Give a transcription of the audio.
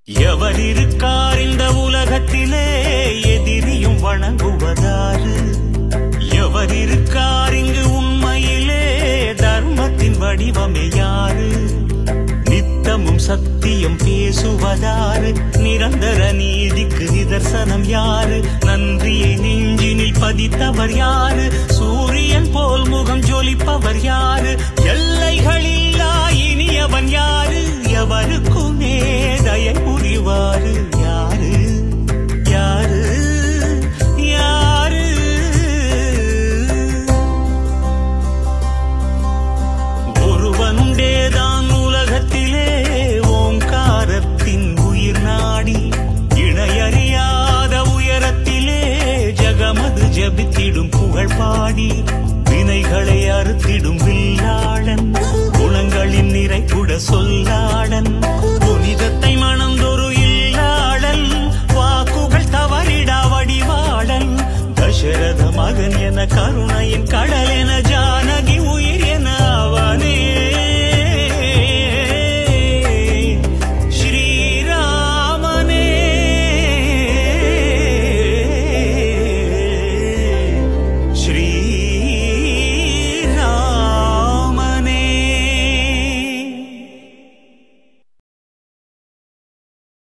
எவர் இருக்கார் இந்த உலகத்திலே எதிரியும் வணங்குவதாறு எவர் இருக்கார் இங்கு உண்மையிலே தர்மத்தின் வடிவமே யாரு நித்தமும் சத்தியம் பேசுவதாறு நிரந்தர நீதிக்கு நிதர்சனம் யாரு நன்றியை நெஞ்சினில் பதித்தவர் யாரு சூரியன் போல் முகம் ஜொலிப்பவர் யாரு எல்லைகளில்லா இனியவன் யாரு எவருக்குமே தயை புரிவாரு யாரு யாரு யாரு ஒருவனுண்டேதான் உலகத்திலே ஓங்காரத்தின் உயிர் நாடி இணையறியாத உயரத்திலே ஜகமது ஜபித்திடும் புகழ் பாடி வினைகளை அறுத்திடும் வில்லாளன் குணங்களின் நிறைகுட சொல்லாளன் புனிதத்தை மணந்தொரு இல்லாளன் வாக்குகள் தவறிடா வடிவாளன் தசரத மகன் என கருணை